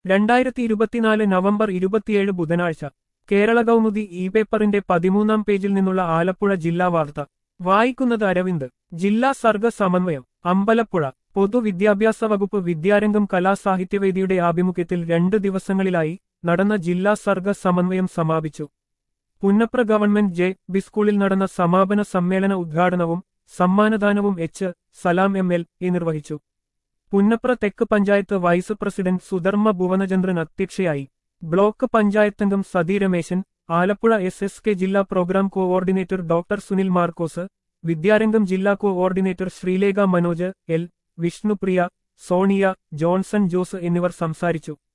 രണ്ടായിരത്തി ഇരുപത്തിനാല് നവംബർ ഇരുപത്തിയേഴ് ബുധനാഴ്ച കേരള കൗമുദി ഇ പേപ്പറിന്റെ പതിമൂന്നാം പേജിൽ നിന്നുള്ള ആലപ്പുഴ ജില്ലാ വാർത്ത വായിക്കുന്നത് അരവിന്ദ് ജില്ലാ സർഗ സമന്വയം അമ്പലപ്പുഴ പൊതുവിദ്യാഭ്യാസ വകുപ്പ് വിദ്യാരംഗം കലാസാഹിത്യവേദിയുടെ ആഭിമുഖ്യത്തിൽ രണ്ട് ദിവസങ്ങളിലായി നടന്ന ജില്ലാ സർഗ സമന്വയം സമാപിച്ചു പുന്നപ്ര ഗവൺമെന്റ് ജെ ബി സ്കൂളിൽ നടന്ന സമാപന സമ്മേളന ഉദ്ഘാടനവും സമ്മാനദാനവും H Salam M L A നിർവഹിച്ചു പുന്നപ്ര തെക്ക് പഞ്ചായത്ത് വൈസ് പ്രസിഡന്റ് സുധർമ്മ ഭുവനചന്ദ്രൻ അധ്യക്ഷയായി ബ്ലോക്ക് പഞ്ചായത്തംഗം Sathi Rameshan Alappuzha S S K ജില്ലാ program coordinator doctor Sunil Markose Vidyarangam ജില്ലാ coordinator Sreelekha Manoj L Vishnupriya Sonia Johnson Jose എന്നിവർ സംസാരിച്ചു